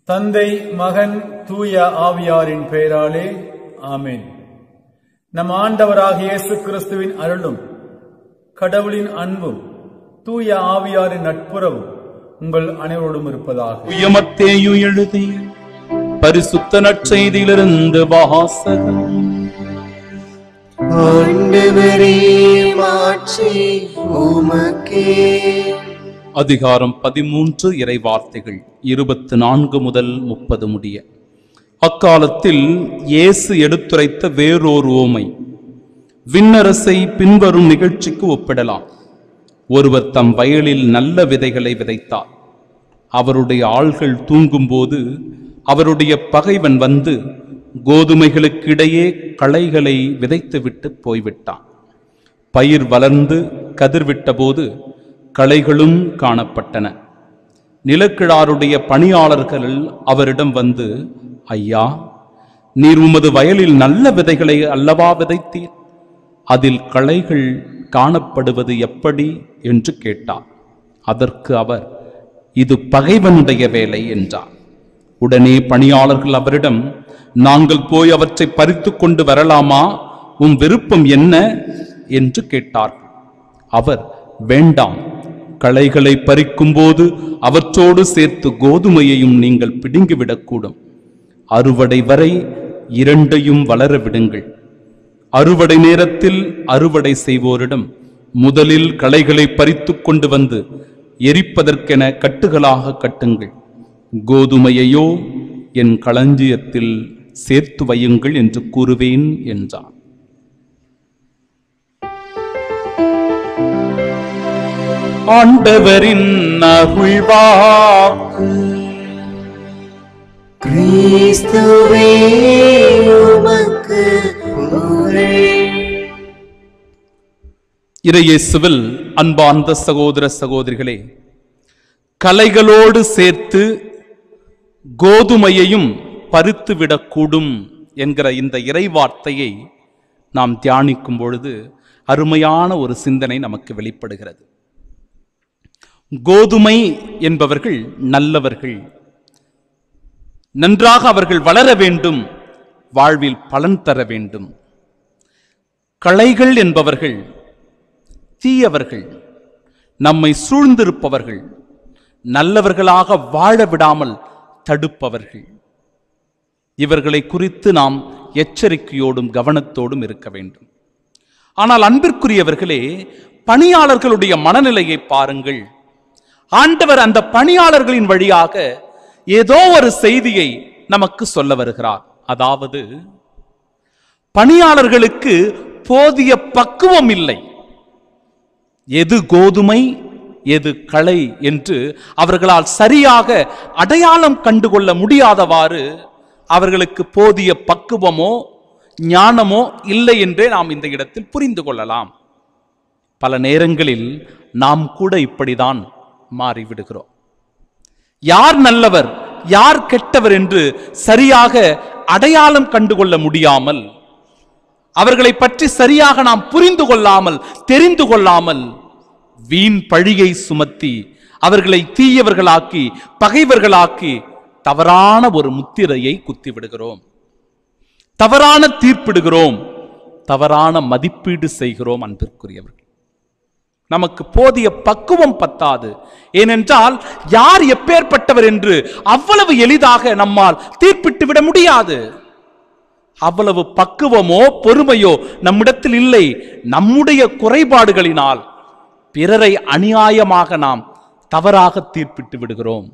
தந்தை மகன் தூய ஆவியாரின் பெயராலே ஆமென் நம் ஆண்டவராகிய இயேசு கிறிஸ்துவின் அருளும் கடவுளின் அன்பும் தூய ஆவியாரின் நட்புறவும் உங்கள் அனைவரோடும் இருப்பதாக உயமத்தேயு எழுதிய பரிசுத்த நற்செய்தியிலிருந்து வாசகம் ஆண்டவரே மாட்சி உமக்கே அதிகாரம் பதிமூன்று இறை வார்த்தைகள் இருபத்து நான்கு முதல் முப்பது முடிய அக்காலத்தில் இயேசு எடுத்துரைத்த வேறோர் ஓமை விண்ணரசை பின்வரும் நிகழ்ச்சிக்கு ஒப்பிடலாம் ஒருவர் தம் வயலில் நல்ல விதைகளை விதைத்தார் அவருடைய ஆள்கள் தூங்கும்போது அவருடைய பகைவன் வந்து கோதுமைகளுக்கிடையே களைகளை விதைத்துவிட்டு போய்விட்டான் பயிர் வளர்ந்து கதிர்விட்டபோது களைகளும் காணப்பட்டன நிலக்கிழாருடைய பணியாளர்கள் அவரிடம் வந்து ஐயா நீர் உமது வயலில் நல்ல விதைகளை அல்லவா விதைத்தீர் அதில் களைகள் காணப்படுவது எப்படி என்று கேட்டார் அதற்கு அவர் இது பகைவனுடைய வேலை என்றார் உடனே பணியாளர்கள் அவரிடம் நாங்கள் போய் அவற்றை பறித்து கொண்டு வரலாமா உம் விருப்பம் என்ன என்று கேட்டார்கள் அவர் வேண்டாம் களைகளை பறிக்கும்போது அவற்றோடு சேர்த்து கோதுமையையும் நீங்கள் பிடுங்கிவிடக்கூடும் அறுவடை வரை இரண்டையும் வளர விடுங்கள் அறுவடை நேரத்தில் அறுவடை செய்வோரிடம் முதலில் களைகளை பறித்து கொண்டு வந்து எரிப்பதற்கென கட்டுகளாக கட்டுங்கள் கோதுமையையோ என் களஞ்சியத்தில் சேர்த்து வையுங்கள் என்று கூறுவேன் என்றார் ஆண்டவரின் அருள்வாக்கு கிறிஸ்துவே உமக்கு புகழ் இறையேசுவில் அன்பார்ந்த சகோதர சகோதரிகளே கலைகளோடு சேர்த்து கோதுமையையும் பறித்துவிடக்கூடும் என்கிற இந்த இறைவார்த்தையை நாம் தியானிக்கும் பொழுது அருமையான ஒரு சிந்தனை நமக்கு வெளிப்படுகிறது கோதுமை என்பவர்கள் நல்லவர்கள் நன்றாக அவர்கள் வளர வேண்டும் வாழ்வில் பலன் தர வேண்டும் களைகள் என்பவர்கள் தீயவர்கள் நம்மை சூழ்ந்திருப்பவர்கள் நல்லவர்களாக வாழ விடாமல் தடுப்பவர்கள் இவர்களை குறித்து நாம் எச்சரிக்கையோடும் கவனத்தோடும் இருக்க வேண்டும் ஆனால் அன்பிற்குரியவர்களே பணியாளர்களுடைய மனநிலையை பாருங்கள் ஆண்டவர் அந்த பணியாளர்களின் வழியாக ஏதோ ஒரு செய்தியை நமக்கு சொல்ல வருகிறார் அதாவது பணியாளர்களுக்கு போதிய பக்குவம் இல்லை எது கோதுமை எது களை என்று அவர்களால் சரியாக அடையாளம் கண்டுகொள்ள முடியாதவாறு அவர்களுக்கு போதிய பக்குவமோ ஞானமோ இல்லை என்றே நாம் இந்த இடத்தில் புரிந்து கொள்ளலாம் பல நேரங்களில் நாம் கூட இப்படிதான் மாறிவிடுகிறோம் யார் நல்லவர் யார் கெட்டவர் என்று சரியாக அடையாளம் கண்டுகொள்ள முடியாமல் அவர்களை பற்றி சரியாக நாம் புரிந்து கொள்ளாமல் தெரிந்து கொள்ளாமல் வீண் பழியை சுமத்தி அவர்களை தீயவர்களாக்கி பகைவர்களாக்கி தவறான ஒரு முத்திரையை குத்தி விடுகிறோம் தவறான தீர்ப்பிடுகிறோம் தவறான மதிப்பீடு செய்கிறோம் அன்பிற்குரியவர்கள் நமக்கு போதிய பக்குவம் பத்தாது ஏனென்றால் யார் எப்பேற்பட்டவர் என்று அவ்வளவு எளிதாக நம்மால் தீர்ப்பிட்டு விட முடியாது அவ்வளவு பக்குவமோ பொறுமையோ நம்மிடத்தில் இல்லை நம்முடைய குறைபாடுகளினால் பிறரை அநியாயமாக நாம் தவறாக தீர்ப்பிட்டு விடுகிறோம்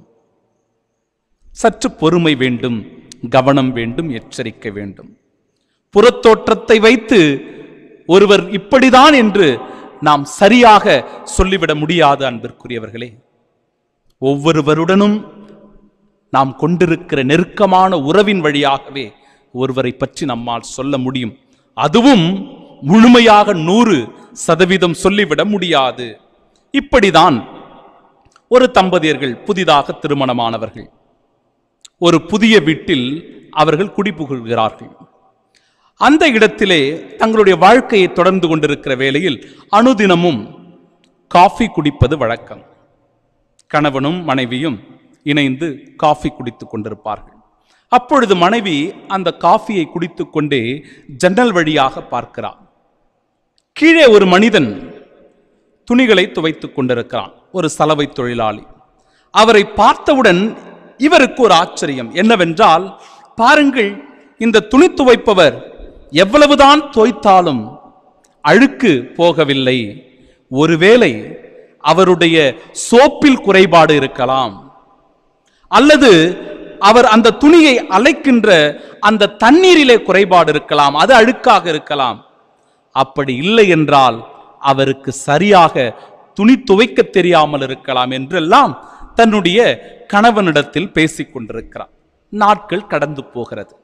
சற்று பொறுமை வேண்டும் கவனம் வேண்டும் எச்சரிக்கை வேண்டும் புறத்தோற்றத்தை வைத்து ஒருவர் இப்படிதான் என்று நாம் சரியாக சொல்லிவிட முடியாது அன்பிற்குரியவர்களே ஒவ்வொருவருடனும் நாம் கொண்டிருக்கிற நெருக்கமான உறவின் வழியாகவே ஒருவரை பற்றி நம்மால் சொல்ல முடியும் அதுவும் முழுமையாக நூறு சதவீதம் சொல்லிவிட முடியாது இப்படிதான் ஒரு தம்பதியர்கள் புதிதாக திருமணமானவர்கள் ஒரு புதிய வீட்டில் அவர்கள் குடிபுகுகிறார்கள் அந்த இடத்திலே தங்களுடைய வாழ்க்கையை தொடர்ந்து கொண்டிருக்கிற வேளையில் அனுதினமும் காஃபி குடிப்பது வழக்கம் கணவனும் மனைவியும் இணைந்து காஃபி குடித்துக் கொண்டிருப்பார்கள் அப்பொழுது மனைவி அந்த காஃபியை குடித்துக் கொண்டே ஜன்னல் வழியாக பார்க்கிறார் கீழே ஒரு மனிதன் துணிகளை துவைத்துக் கொண்டிருக்கிறான் ஒரு சலவை தொழிலாளி அவரை பார்த்தவுடன் இவருக்கு ஒரு ஆச்சரியம் என்னவென்றால் பாருங்கள் இந்த துணி துவைப்பவர் எவ்வளவுதான் தோய்த்தாலும் அழுக்கு போகவில்லை ஒருவேளை அவருடைய சோப்பில் குறைபாடு இருக்கலாம் அல்லது அவர் அந்த துணியை அலைக்கின்ற அந்த தண்ணீரிலே குறைபாடு இருக்கலாம் அது அழுக்காக இருக்கலாம் அப்படி இல்லை என்றால் அவருக்கு சரியாக துணி துவைக்க தெரியாமல் இருக்கலாம் என்றெல்லாம் தன்னுடைய கணவனிடத்தில் பேசிக் கொண்டிருக்கிறார் நாட்கள் கடந்து போகிறது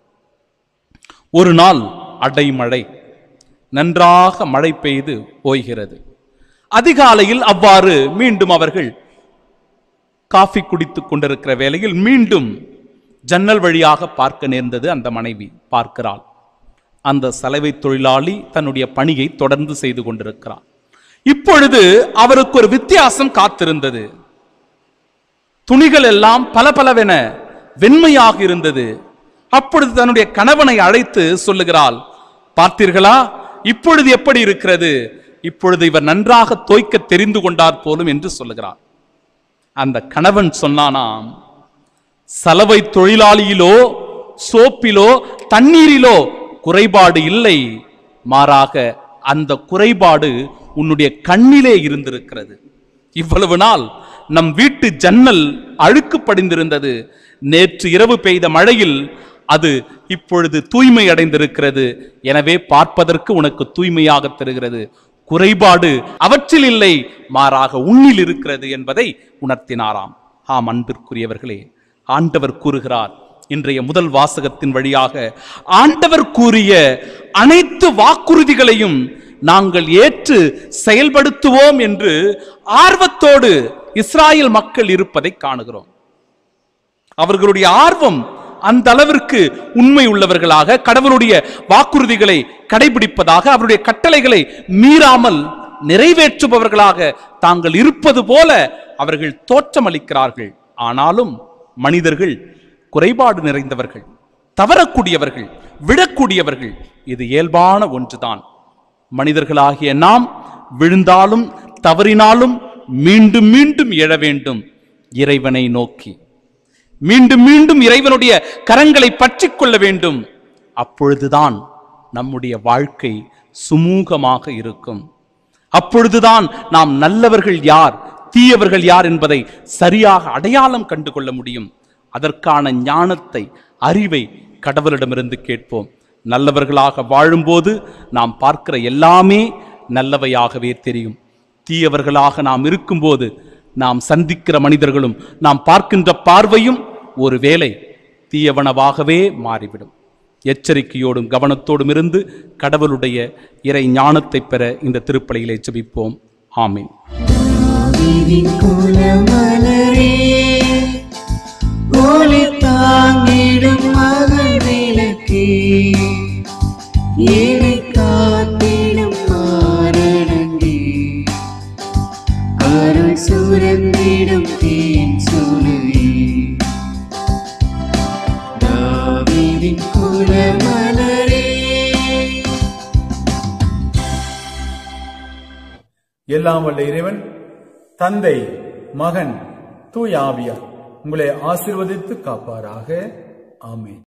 ஒரு நாள் அடைமழை நன்றாக மழை பெய்து ஓய்கிறது அதிகாலையில் அவ்வாறு மீண்டும் அவர்கள் காஃபி குடித்துக் கொண்டிருக்கிற வேளையில் மீண்டும் ஜன்னல் வழியாக பார்க்க நேர்ந்தது அந்த மனைவி பார்க்கிறாள் அந்த சலவை தொழிலாளி தன்னுடைய பணியை தொடர்ந்து செய்து கொண்டிருக்கிறார் இப்பொழுது அவருக்கு ஒரு வித்தியாசம் காத்திருந்தது துணிகள் எல்லாம் பலபலவென வெண்மையாக இருந்தது அப்பொழுது தன்னுடைய கணவனை அழைத்து சொல்லுகிறாள் பார்த்தீர்களா இப்பொழுது எப்படி இருக்கிறது இப்பொழுது இவர் நன்றாக தோய்க்க தெரிந்து கொண்டார் போலும் என்று சொல்லுகிறார் அந்த கணவன் சொன்னானாம் சலவை தொழிலாளியிலோ சோப்பிலோ தண்ணீரிலோ குறைபாடு இல்லை மாறாக அந்த குறைபாடு உன்னுடைய கண்ணிலே இருந்திருக்கிறது இவ்வளவு நாள் நம் வீட்டு ஜன்னல் அழுக்கு படிந்திருந்தது நேற்று இரவு பெய்த மழையில் அது இப்பொழுது தூய்மை அடைந்திருக்கிறது எனவே பார்ப்பதற்கு உனக்கு தூய்மையாக தெரிகிறது குறைபாடு அவற்றில் இல்லை மாறாக உன்னில் இருக்கிறது என்பதை உணர்த்தினாராம் ஆம் அன்பிற்குரியவர்களே ஆண்டவர் கூறுகிறார் இன்றைய முதல் வாசகத்தின் வழியாக ஆண்டவர் கூறிய அனைத்து வாக்குறுதிகளையும் நாங்கள் ஏற்று செயல்படுத்துவோம் என்று ஆர்வத்தோடு இஸ்ராயல் மக்கள் இருப்பதை காணுகிறோம் அவர்களுடைய ஆர்வம் அந்த அளவிற்கு உண்மை உள்ளவர்களாக கடவுளுடைய வாக்குறுதிகளை கடைபிடிப்பதாக அவருடைய கட்டளைகளை மீறாமல் நிறைவேற்றுபவர்களாக தாங்கள் இருப்பது போல அவர்கள் தோற்றமளிக்கிறார்கள் ஆனாலும் மனிதர்கள் குறைபாடு நிறைந்தவர்கள் தவறக்கூடியவர்கள் விழக்கூடியவர்கள் இது இயல்பான ஒன்றுதான் மனிதர்களாகிய நாம் விழுந்தாலும் தவறினாலும் மீண்டும் மீண்டும் எழ வேண்டும் இறைவனை நோக்கி மீண்டும் மீண்டும் இறைவனுடைய கரங்களை பற்றிக் கொள்ள வேண்டும் அப்பொழுதுதான் நம்முடைய வாழ்க்கை சுமூகமாக இருக்கும் அப்பொழுதுதான் நாம் நல்லவர்கள் யார் தீயவர்கள் யார் என்பதை சரியாக அடையாளம் கண்டு கொள்ள முடியும் அதற்கான ஞானத்தை அறிவை கடவுளிடமிருந்து கேட்போம் நல்லவர்களாக வாழும்போது நாம் பார்க்கிற எல்லாமே நல்லவையாகவே தெரியும் தீயவர்களாக நாம் இருக்கும்போது நாம் சந்திக்கிற மனிதர்களும் நாம் பார்க்கின்ற பார்வையும் ஒருவேளை தீயவனவாகவே மாறிவிடும் எச்சரிக்கையோடும் கவனத்தோடும் இருந்து கடவுளுடைய இறை ஞானத்தை பெற இந்த திருப்பலியிலே ஜெபிப்போம் ஆமீன் தாவீதின் குலமலரே ஒளி தாங்கிடும் மகள் விளக்கே ஏழை காத்திடும் மாரணங்கே அருள் சுரந்திடும் தேன் சுருவே தாவீதின் குலமலரே எல்லாம் வல்ல இறைவன் தந்தை மகன் தூய ஆவியார் உங்களை ஆசீர்வதித்து காப்பாராக ஆமென்